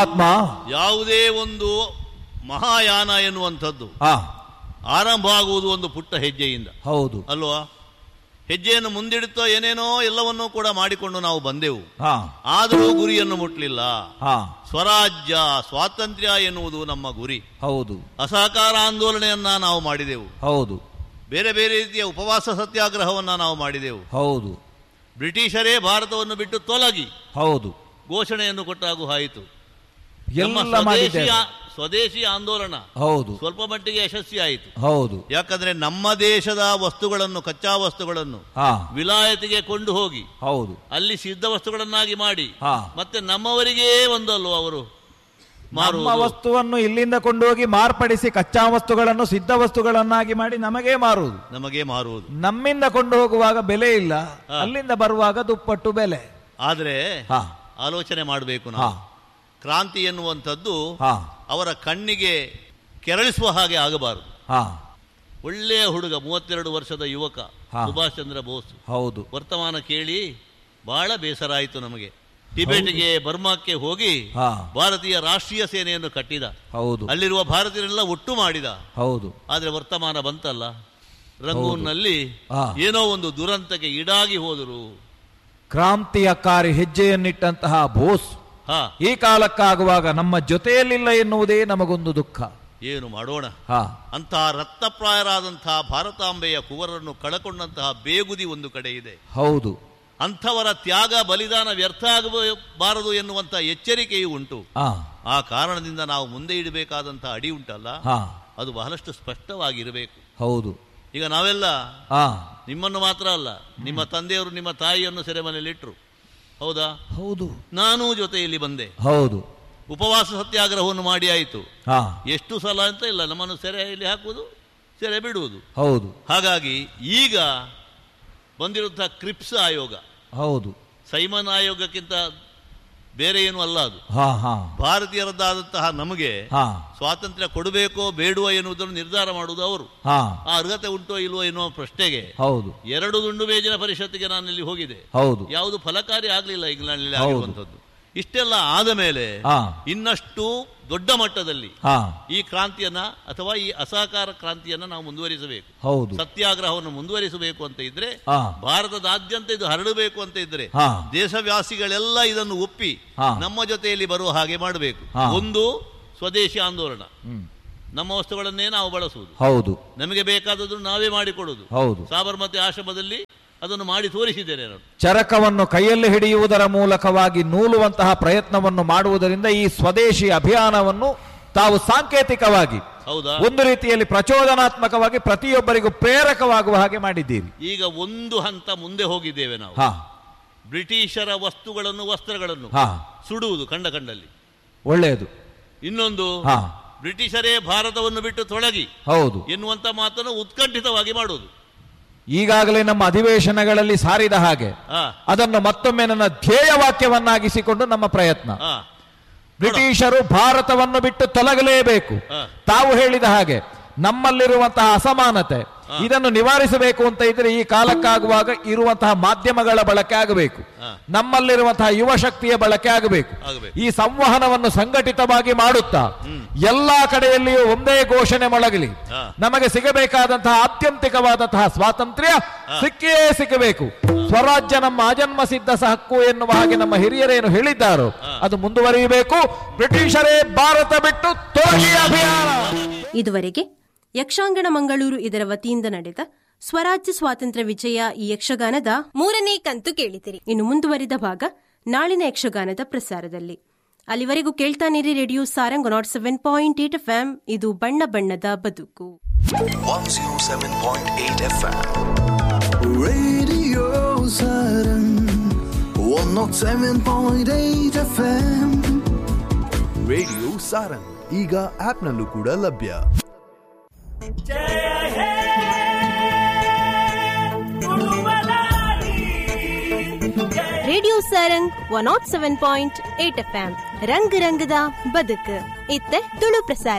ಆತ್ಮ ಯಾವುದೇ ಒಂದು ಮಹಾಯಾನ ಎನ್ನುವಂಥದ್ದು ಆ ಆರಂಭ ಆಗುವುದು ಒಂದು ಪುಟ್ಟ ಹೆಜ್ಜೆಯಿಂದ ಹೌದು ಅಲ್ವಾ ಹೆಜ್ಜೆಯನ್ನು ಮುಂದಿಡುತ್ತಾ ಏನೇನೋ ಎಲ್ಲವನ್ನೂ ಕೂಡ ಮಾಡಿಕೊಂಡು ನಾವು ಬಂದೆವು ಹಾ ಆದರೂ ಗುರಿಯನ್ನು ಮುಟ್ಟಲಿಲ್ಲ ಹಾ ಸ್ವರಾಜ್ಯ ಸ್ವಾತಂತ್ರ್ಯ ಎನ್ನುವುದು ನಮ್ಮ ಗುರಿ ಹೌದು ಅಸಹಕಾರ ಆಂದೋಲನೆಯನ್ನ ನಾವು ಮಾಡಿದೆವು ಹೌದು ಬೇರೆ ಬೇರೆ ರೀತಿಯ ಉಪವಾಸ ಸತ್ಯಾಗ್ರಹವನ್ನ ನಾವು ಮಾಡಿದೆವು ಹೌದು ಬ್ರಿಟಿಷರೇ ಭಾರತವನ್ನು ಬಿಟ್ಟು ತೊಲಗಿ ಹೌದು ಘೋಷಣೆಯನ್ನು ಕೊಟ್ಟಾಗೂ ಆಯಿತು ನಮ್ಮ ಎಲ್ಲ ಮಾಡಿದ್ದೇವೆ ಸ್ವದೇಶಿ ಸ್ವದೇಶಿ ಆಂದೋಲನ ಹೌದು ಸ್ವಲ್ಪ ಮಟ್ಟಿಗೆ ಯಶಸ್ವಿ ಆಯಿತು ಹೌದು ಯಾಕಂದ್ರೆ ನಮ್ಮ ದೇಶದ ವಸ್ತುಗಳನ್ನು ಕಚ್ಚಾ ವಸ್ತುಗಳನ್ನು ಹಾ ವಿಲಾಯತಿಗೆ ಕೊಂಡು ಹೋಗಿ ಹೌದು ಅಲ್ಲಿ ಸಿದ್ಧ ವಸ್ತುಗಳನ್ನಾಗಿ ಮಾಡಿ ಹಾ ಮತ್ತೆ ನಮ್ಮವರಿಗೇ ಒಂದು ಅಲ್ವ ಅವರು ನಮ್ಮ ಮಾರುವುದು ವಸ್ತುವನ್ನು ಇಲ್ಲಿಂದ ಕೊಂಡೋಗಿ ಮಾರ್ಪಡಿಸಿ ಕಚ್ಚಾ ವಸ್ತುಗಳನ್ನು ಸಿದ್ಧ ವಸ್ತುಗಳನ್ನಾಗಿ ಮಾಡಿ ನಮಗೆ ಮಾರುವುದು ನಮಗೆ ಮಾರುವುದು ನಮ್ಮಿಂದ ಕೊಂಡು ಹೋಗುವಾಗ ಬೆಲೆ ಇಲ್ಲ ಹಾ. ಅಲ್ಲಿಂದ ಬರುವಾಗ ದುಪ್ಪಟ್ಟು ಬೆಲೆ ಆದರೆ ಹಾ ಆಲೋಚನೆ ಮಾಡಬೇಕು ಹಾ ನಾವು ಕ್ರಾಂತಿ ಎನ್ನುವಂಥದ್ದು ಹಾ ಅವರ ಕಣ್ಣಿಗೆ ಕೆರಳಿಸುವ ಹಾಗೆ ಆಗಬಾರದು ಹಾ ಒಳ್ಳೆಯ ಹುಡುಗ ಮೂವತ್ತೆರಡು ವರ್ಷದ ಯುವಕ ಹಾ. ಸುಭಾಷ್ ಚಂದ್ರ ಬೋಸ್ ಹೌದು ವರ್ತಮಾನ ಕೇಳಿ ಬಹಳ ಬೇಸರ ಆಯಿತು ನಮಗೆ ಟಿಬೆಟ್ಗೆ ಬರ್ಮಾಕ್ಕೆ ಹೋಗಿ ಹಾ ಭಾರತೀಯ ರಾಷ್ಟ್ರೀಯ ಸೇನೆಯನ್ನು ಕಟ್ಟಿದ ಹೌದು ಅಲ್ಲಿರುವ ಭಾರತೀಯರೆಲ್ಲ ಒಟ್ಟು ಮಾಡಿದ ಹೌದು ಆದ್ರೆ ವರ್ತಮಾನ ಬಂತಲ್ಲ ರಂಗೂನ್ನಲ್ಲಿ ಹಾ. ಏನೋ ಒಂದು ದುರಂತಕ್ಕೆ ಈಡಾಗಿ ಹೋದರು ಕ್ರಾಂತಿಯಕಾರಿ ಹೆಜ್ಜೆಯನ್ನಿಟ್ಟಂತಹ ಬೋಸ್ ಹಾ ಈ ಕಾಲಕ್ಕಾಗುವಾಗ ನಮ್ಮ ಜೊತೆಯಲ್ಲಿಲ್ಲ ಎನ್ನುವುದೇ ನಮಗೊಂದು ದುಃಖ ಏನು ಮಾಡೋಣ ಹಾ ಅಂತಹ ರಕ್ತಪ್ರಾಯರಾದಂತಹ ಭಾರತಾಂಬೆಯ ಕುವರನ್ನು ಕಳಕೊಂಡಂತಹ ಬೇಗುದಿ ಒಂದು ಕಡೆ ಇದೆ ಹೌದು ಅಂಥವರ ತ್ಯಾಗ ಬಲಿದಾನ ವ್ಯರ್ಥ ಆಗಬಾರದು ಎನ್ನುವಂಥ ಎಚ್ಚರಿಕೆಯೂ ಉಂಟು ಹಾ ಆ ಕಾರಣದಿಂದ ನಾವು ಮುಂದೆ ಇಡಬೇಕಾದಂತಹ ಅಡಿ ಉಂಟಲ್ಲ ಹಾ ಅದು ಬಹಳಷ್ಟು ಸ್ಪಷ್ಟವಾಗಿರಬೇಕು ಹೌದು ಈಗ ನಾವೆಲ್ಲ ಹಾ ನಿಮ್ಮನ್ನು ಮಾತ್ರ ಅಲ್ಲ ನಿಮ್ಮ ತಂದೆಯವರು ನಿಮ್ಮ ತಾಯಿಯನ್ನು ಸೆರೆಮನೆಯಲ್ಲಿಟ್ಟರು ಹೌದಾ ಹೌದು ನಾನೂ ಜೊತೆಯಲ್ಲಿ ಬಂದೆ ಹೌದು ಉಪವಾಸ ಸತ್ಯಾಗ್ರಹವನ್ನು ಮಾಡಿ ಆಯಿತು ಹಾ ಎಷ್ಟು ಸಲ ಅಂತ ಇಲ್ಲ ನಮ್ಮನ್ನು ಸೆರೆಯಲ್ಲಿ ಹಾಕುವುದು ಸೆರೆ ಬಿಡುವುದು ಹೌದು ಹಾಗಾಗಿ ಈಗ ಬಂದಿರುವಂತಹ ಕ್ರಿಪ್ಸ್ ಆಯೋಗ ಹೌದು ಸೈಮನ್ ಆಯೋಗಕ್ಕಿಂತ ಬೇರೆ ಏನು ಅಲ್ಲ ಅದು ಹಾ ಹಾ ಭಾರತೀಯರದ್ದಾದಂತಹ ನಮಗೆ ಹಾ ಸ್ವಾತಂತ್ರ್ಯ ಕೊಡಬೇಕೋ ಬೇಡುವ ಎನ್ನುವುದನ್ನು ನಿರ್ಧಾರ ಮಾಡುವುದು ಅವರು ಹಾ ಆ ಅರ್ಹತೆ ಉಂಟೋ ಇಲ್ವೋ ಎನ್ನುವ ಪ್ರಶ್ನೆಗೆ ಹೌದು ಎರಡು ದುಂಡು ಮೇಜಿನ ಪರಿಷತ್ತಿಗೆ ನಾನು ಇಲ್ಲಿ ಹೋಗಿದೆ ಹೌದು ಯಾವುದು ಫಲಕಾರಿ ಆಗಲಿಲ್ಲ ಇಂಗ್ಲೆಂಡ್ನಲ್ಲಿ ಹೌದು. ಆಗಿರುವಂಥದ್ದು ಇಷ್ಟೆಲ್ಲ ಆದ ಮೇಲೆ ಹಾ ಇನ್ನಷ್ಟು ದೊಡ್ಡ ಮಟ್ಟದಲ್ಲಿ ಹಾ ಈ ಕ್ರಾಂತಿಯನ್ನ ಅಥವಾ ಈ ಅಸಹಕಾರ ಕ್ರಾಂತಿಯನ್ನ ನಾವು ಮುಂದುವರಿಸಬೇಕು ಹೌದು ಸತ್ಯಾಗ್ರಹವನ್ನು ಮುಂದುವರಿಸಬೇಕು ಅಂತ ಇದ್ರೆ ಹಾ ಭಾರತದಾದ್ಯಂತ ಇದು ಹರಡಬೇಕು ಅಂತ ಇದ್ರೆ ಹಾ ದೇಶವ್ಯಾಸಿಗಳೆಲ್ಲ ಇದನ್ನು ಒಪ್ಪಿ ಹಾ. ನಮ್ಮ ಜೊತೆಯಲ್ಲಿ ಬರುವ ಹಾಗೆ ಮಾಡಬೇಕು ಹಾ. ಒಂದು ಸ್ವದೇಶಿ ಆಂದೋಲನ ಹ್ಮ್ ನಮ್ಮ ವಸ್ತುಗಳನ್ನೇ ನಾವು ಬಳಸುವುದು ಹೌದು ನಮಗೆ ಬೇಕಾದದನ್ನು ನಾವೇ ಮಾಡಿಕೊಡುವುದು ಹೌದು ಸಾಬರಮತಿ ಆಶ್ರಮದಲ್ಲಿ ಅದನ್ನು ಮಾಡಿ ತೋರಿಸಿದ್ದೇನೆ ನಾನು ಚರಕವನ್ನು ಕೈಯಲ್ಲಿ ಹಿಡಿಯುವುದರ ಮೂಲಕವಾಗಿ ನೂಲುವಂತಹ ಪ್ರಯತ್ನವನ್ನು ಮಾಡುವುದರಿಂದ ಈ ಸ್ವದೇಶಿ ಅಭಿಯಾನವನ್ನು ತಾವು ಸಾಂಕೇತಿಕವಾಗಿ ಹೌದಾ ಒಂದು ರೀತಿಯಲ್ಲಿ ಪ್ರಚೋದನಾತ್ಮಕವಾಗಿ ಪ್ರತಿಯೊಬ್ಬರಿಗೂ ಪ್ರೇರಕವಾಗುವ ಹಾಗೆ ಮಾಡಿದ್ದೀರಿ ಈಗ ಒಂದು ಹಂತ ಮುಂದೆ ಹೋಗಿದ್ದೇವೆ ನಾವು ಹಾ ಬ್ರಿಟಿಷರ ವಸ್ತುಗಳನ್ನು ವಸ್ತ್ರಗಳನ್ನು ಹಾ ಸುಡುವುದು ಕಂಡ ಕಂಡಲ್ಲಿ ಒಳ್ಳೆಯದು ಇನ್ನೊಂದು ಹಾ ಬ್ರಿಟಿಷರೇ ಭಾರತವನ್ನು ಬಿಟ್ಟು ತೊಲಗಿ ಹೌದು ಎನ್ನುವಂತ ಮಾತನ್ನು ಉತ್ಕಂಠಿತವಾಗಿ ಮಾಡುವುದು ಈಗಾಗಲೇ ನಮ್ಮ ಅಧಿವೇಶನಗಳಲ್ಲಿ ಸಾರಿದ ಹಾಗೆ ಹಾ ಅದನ್ನು ಮತ್ತೊಮ್ಮೆ ನನ್ನ ಧ್ಯೇಯವಾಕ್ಯವನ್ನಾಗಿಸಿಕೊಂಡು ನಮ್ಮ ಪ್ರಯತ್ನ ಹಾ ಬ್ರಿಟಿಷರು ಭಾರತವನ್ನು ಬಿಟ್ಟು ತೊಲಗಲೇಬೇಕು ಹಾ. ತಾವು ಹೇಳಿದ ಹಾಗೆ ನಮ್ಮಲ್ಲಿರುವಂತಹ ಅಸಮಾನತೆ ಇದನ್ನು ನಿವಾರಿಸಬೇಕು ಅಂತ ಇದ್ರೆ ಈ ಕಾಲಕ್ಕಾಗುವಾಗ ಇರುವಂತಹ ಮಾಧ್ಯಮಗಳ ಬಳಕೆ ಆಗಬೇಕು ಹಾ. ನಮ್ಮಲ್ಲಿರುವಂತಹ ಯುವ ಶಕ್ತಿಯ ಬಳಕೆ ಆಗಬೇಕು ಆಗಬೇಕು. ಈ ಸಂವಹನವನ್ನು ಸಂಘಟಿತವಾಗಿ ಮಾಡುತ್ತಾ ಎಲ್ಲಾ ಕಡೆಯಲ್ಲಿಯೂ ಒಂದೇ ಘೋಷಣೆ ಮೊಳಗಲಿ ಹಾ. ನಮಗೆ ಸಿಗಬೇಕಾದಂತಹ ಆತ್ಯಂತಿಕವಾದಂತಹ ಸ್ವಾತಂತ್ರ್ಯ ಸಿಕ್ಕೇ ಸಿಗಬೇಕು ಸ್ವರಾಜ್ಯ ನಮ್ಮ ಅಜನ್ಮ ಸಿದ್ಧ ಹಕ್ಕು ಎನ್ನುವ ಹಾಗೆ ನಮ್ಮ ಹಿರಿಯರೇನು ಹೇಳಿದ್ದಾರೋ ಅದು ಮುಂದುವರಿಯಬೇಕು ಬ್ರಿಟಿಷರೇ ಭಾರತ ಬಿಟ್ಟು ತೊಲಗಿ ಅಭಿಯಾನ ಇದುವರೆಗೆ ಯಕ್ಷಾಂಗಣ ಮಂಗಳೂರು ಇದರ ವತಿಯಿಂದ ನಡೆದ ಸ್ವರಾಜ್ಯ ಸ್ವಾತಂತ್ರ್ಯ ವಿಜಯ ಈ ಯಕ್ಷಗಾನದ ಮೂರನೇ ಕಂತು ಕೇಳಿದಿರಿ ಇನ್ನು ಮುಂದುವರಿದ ಭಾಗ ನಾಳಿನ ಯಕ್ಷಗಾನದ ಪ್ರಸಾರದಲ್ಲಿ ಅಲ್ಲಿವರೆಗೂ ಕೇಳ್ತಾನಿರಿ radio Sarang nought seven point eight F ಇದು ಬಣ್ಣ ಬಣ್ಣದ ಬದುಕು 107.8 FM. Radio Saturn 107.8 FM radio Sarang ಈಗ ಆಪ್ನಲ್ಲೂ ಕೂಡ ಲಭ್ಯ radio Sarang one nought seven point eight F M ರಂಗ ರಂಗದ ಬದುಕು ಇತ್ತ ತುಳು ಪ್ರಸಾರ